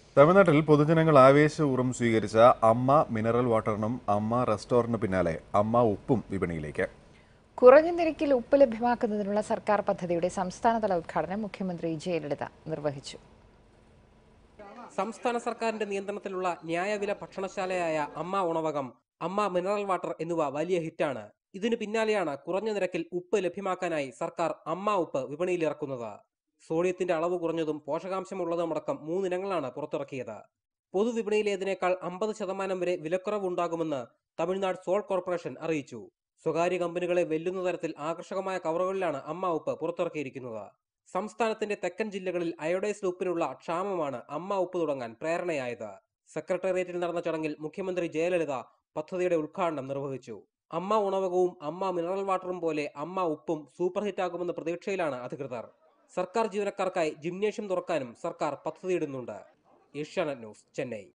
തമിഴ്നാട്ടിൽ പൊതുജനങ്ങൾ ആവേശപൂർവ്വം സ്വീകരിച്ച അമ്മ മിനറൽ വാട്ടറിനും അമ്മ റെസ്റ്റോറന്റിന് പിന്നാലെ അമ്മ ഉപ്പും വിപണിയിലേക്ക് കുറഞ്ഞ നിരക്കിൽ ഉപ്പ് ലഭ്യമാക്കുന്നതിനുള്ള സർക്കാർ പദ്ധതിയുടെ സംസ്ഥാനതല ഉദ്ഘാടനം മുഖ്യമന്ത്രി ജയലളിത നിർവഹിച്ചു സംസ്ഥാന സർക്കാരിന്റെ നിയന്ത്രണത്തിലുള്ള ന്യായവില ഭക്ഷണശാലയായ അമ്മ ഉണവകം അമ്മ മിനറൽ വാട്ടർ എന്നിവ വലിയ ഹിറ്റാണ് ഇതിനു പിന്നാലെയാണ് കുറഞ്ഞ നിരക്കിൽ ഉപ്പ് ലഭ്യമാക്കാനായി സർക്കാർ അമ്മ ഉപ്പ് വിപണിയിലിറക്കുന്നത് സോഡിയത്തിന്റെ അളവ് കുറഞ്ഞതും പോഷകാംശമുള്ളതുമടക്കം മൂന്നിനങ്ങളാണ് പുറത്തിറക്കിയത് പൊതുവിപണിയിലേതിനേക്കാൾ അമ്പത് ശതമാനം വരെ വിലക്കുറവ് ഉണ്ടാകുമെന്ന് തമിഴ്നാട് സോൾ കോർപ്പറേഷൻ അറിയിച്ചു സ്വകാര്യ കമ്പനികളെ വെല്ലുന്ന തരത്തിൽ ആകർഷകമായ കവറുകളിലാണ് അമ്മ ഉപ്പ് പുറത്തിറക്കിയിരിക്കുന്നത് സംസ്ഥാനത്തിന്റെ തെക്കൻ ജില്ലകളിൽ അയോഡൈസ്ഡ് ഉപ്പിനുള്ള ക്ഷാമമാണ് അമ്മ ഉപ്പ് തുടങ്ങാൻ പ്രേരണയായത് സെക്രട്ടേറിയറ്റിൽ നടന്ന ചടങ്ങിൽ മുഖ്യമന്ത്രി ജയലളിത പദ്ധതിയുടെ ഉദ്ഘാടനം നിർവഹിച്ചു അമ്മ ഉണവകവും അമ്മ മിനറൽ വാട്ടറും പോലെ അമ്മ ഉപ്പും സൂപ്പർ ഹിറ്റാകുമെന്ന പ്രതീക്ഷയിലാണ് അധികൃതർ സർക്കാർ ജീവനക്കാർക്കായി ജിംനേഷ്യം തുറക്കാനും സർക്കാർ പദ്ധതിയിടുന്നുണ്ട് ഏഷ്യാനെറ്റ് ന്യൂസ് ചെന്നൈ